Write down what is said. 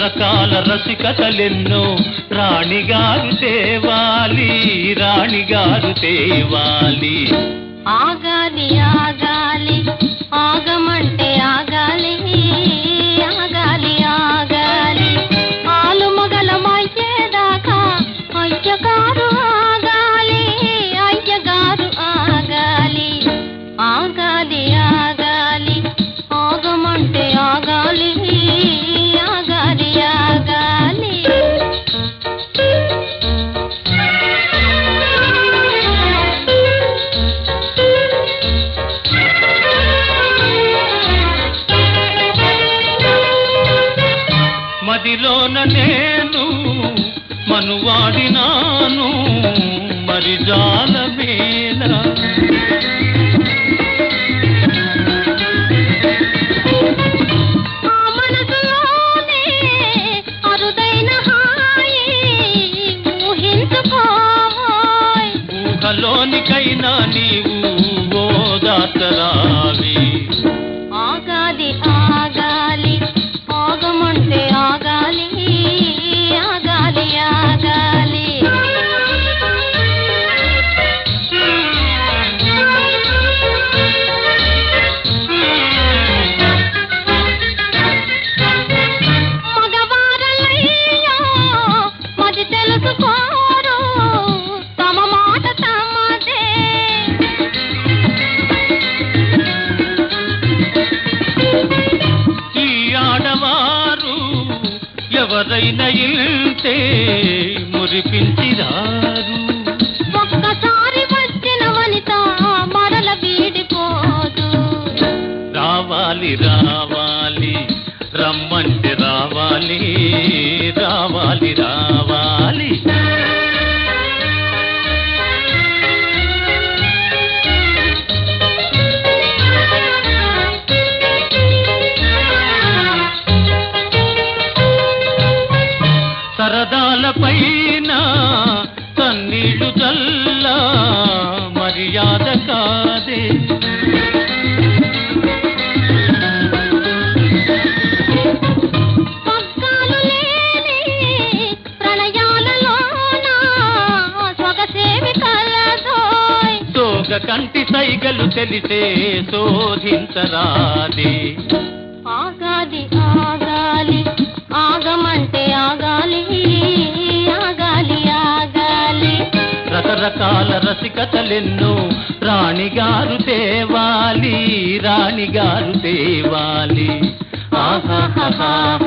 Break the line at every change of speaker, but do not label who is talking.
రకరకాల రసికతలెన్నో రాణిగారు తేవాలి రాణిగారు తేవాలి
ఆగాలి ఆగాలి ఆగమంటే ఆగాలి ఆగాలి ఆగాలి ఆలు మగలమయ్యేదాకా అయ్యగారు ఆగాలి అయ్యగారు ఆగాలి ఆగాలి ఆగాలి ఆగమంటే ఆగాలి ఆగాలి ఆగాలి
మదిలోన నేను మనువాడినాను మరి జాలమేల
ఆ మనసులోనే అరుదైన హాయి ఊహించుకోయ్
ఊహలోనికైనా నీవు ఓదాతరావి
ఆగాలి ఆగాలి ఆగమంటే ఆగాలి ఆగాలి ఆగాలి మగవారలయ్యో మది తెలుసుకోరు తమ మాట తమదే
ఈ ఆడవారు ఎవరైనా ఇంటే మురిపించిరారు
ఒక్కసారి వచ్చిన వనిత మరల వీడిపోదు
రావాలి రావాలి రమ్మంటే రావాలి రావాలి రావాలి సరదాల పైన కన్నీళ్లు చల్ల మర్యాద కాదే
పగ్గాలు లేని ప్రణయాలలోన సొగసేవి కలదోయ్
సోగ కంటి సైగలు తెలిసే శోధించరాదే
ఆగాలి ఆగాలి ఆగమంటే ఆగాలి ఆగాలి ఆగాలి
రకరకాల రసికతలెన్నో రాణిగారు తేవాలి రాణిగారు తేవాలి ఆహాహా